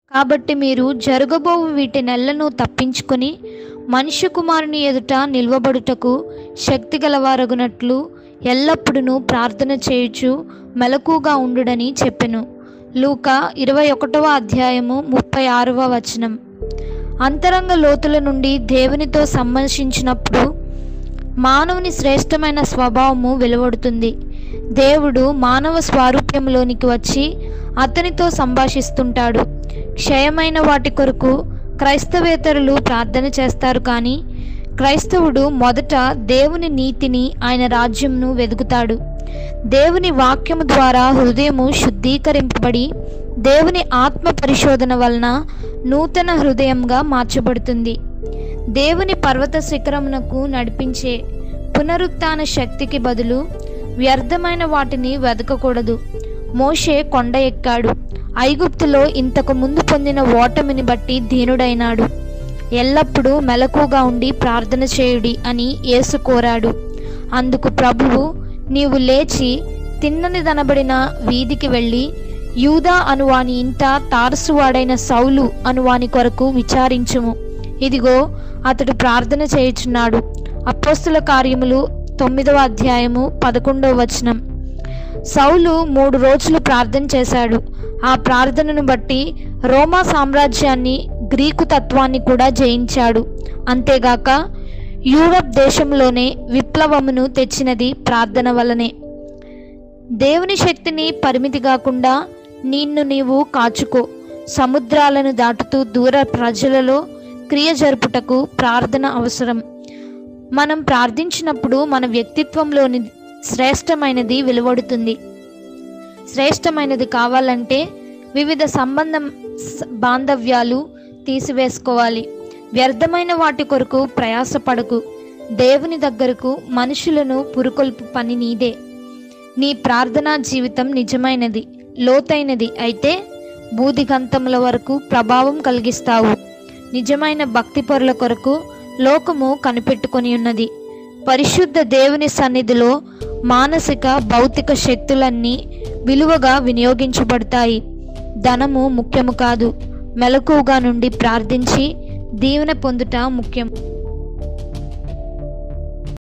కాబట్టి మీరు జరగబోవు వీటి నెలను తప్పించుకొని మనుష్య కుమారుని ఎదుట నిల్వబడుటకు శక్తి గలవారగునట్లు ఎల్లప్పుడూ ప్రార్థన చేయుచు మెలకుగా ఉండుడని చెప్పెను లూకా ఇరవై ఒకటవ అధ్యాయము ముప్పై ఆరవ వచనం అంతరంగ లోతుల నుండి దేవునితో సంభాషించినప్పుడు మానవుని శ్రేష్టమైన స్వభావము వెలువడుతుంది దేవుడు మానవ స్వారూప్యంలోనికి వచ్చి అతనితో సంభాషిస్తుంటాడు క్షయమైన వాటి కొరకు క్రైస్తవేతరులు ప్రార్థన చేస్తారు కానీ క్రైస్తవుడు మొదట దేవుని నీతిని ఆయన రాజ్యంను వెతుకుతాడు దేవుని వాక్యము ద్వారా హృదయము శుద్ధీకరింపబడి దేవుని ఆత్మ పరిశోధన వలన నూతన హృదయంగా మార్చబడుతుంది దేవుని పర్వత శిఖరమునకు నడిపించే పునరుత్థాన శక్తికి బదులు వ్యర్థమైన వాటిని వెతకకూడదు మోషే కొండ ఎక్కాడు ఐగుప్తులో ఇంతకు ముందు పొందిన ఓటమిని బట్టి దీనుడైనాడు ఎల్లప్పుడూ మెలకుగా ఉండి ప్రార్థన చేయుడి అని యేసు కోరాడు అందుకు ప్రభువు నీవు లేచి తిన్నని దనబడిన వీధికి వెళ్ళి యూదా అనువాని ఇంట తారసువాడైన సౌలు అనువాని కొరకు విచారించుము ఇదిగో అతడు ప్రార్థన చేయుచున్నాడు అపోస్తుల కార్యములు తొమ్మిదవ అధ్యాయము పదకొండవ వచనం సౌలు మూడు రోజులు ప్రార్థన చేశాడు ఆ ప్రార్థనను బట్టి రోమా సామ్రాజ్యాన్ని గ్రీకు తత్వాన్ని కూడా జయించాడు అంతేగాక యూరప్ దేశంలోనే విప్లవమును తెచ్చినది ప్రార్థన వలనే దేవుని శక్తిని పరిమితి కాకుండా నిన్ను నీవు కాచుకో సముద్రాలను దాటుతూ దూర ప్రజలలో క్రియ జరుపుటకు ప్రార్థన అవసరం మనం ప్రార్థించినప్పుడు మన వ్యక్తిత్వంలోని శ్రేష్టమైనది వెలువడుతుంది శ్రేష్టమైనది కావాలంటే వివిధ సంబంధం స- బాంధవ్యాలు తీసివేసుకోవాలి వ్యర్థమైన వాటి కొరకు ప్రయాసపడకు దేవుని దగ్గరకు మనుషులను పురుకొల్పు పని నీదే నీ ప్రార్థనా జీవితం నిజమైనది లోతైనది అయితే బూదిగంతముల వరకు ప్రభావం కలిగిస్తావు నిజమైన భక్తి పరుల కొరకు లోకము కనిపెట్టుకొని ఉన్నది పరిశుద్ధ దేవుని సన్నిధిలో మానసిక భౌతిక శక్తులన్నీ విలువగా వినియోగించబడతాయి ధనము ముఖ్యము కాదు మెలకువగా నుండి ప్రార్థించి దీవెన పొందుట ముఖ్యం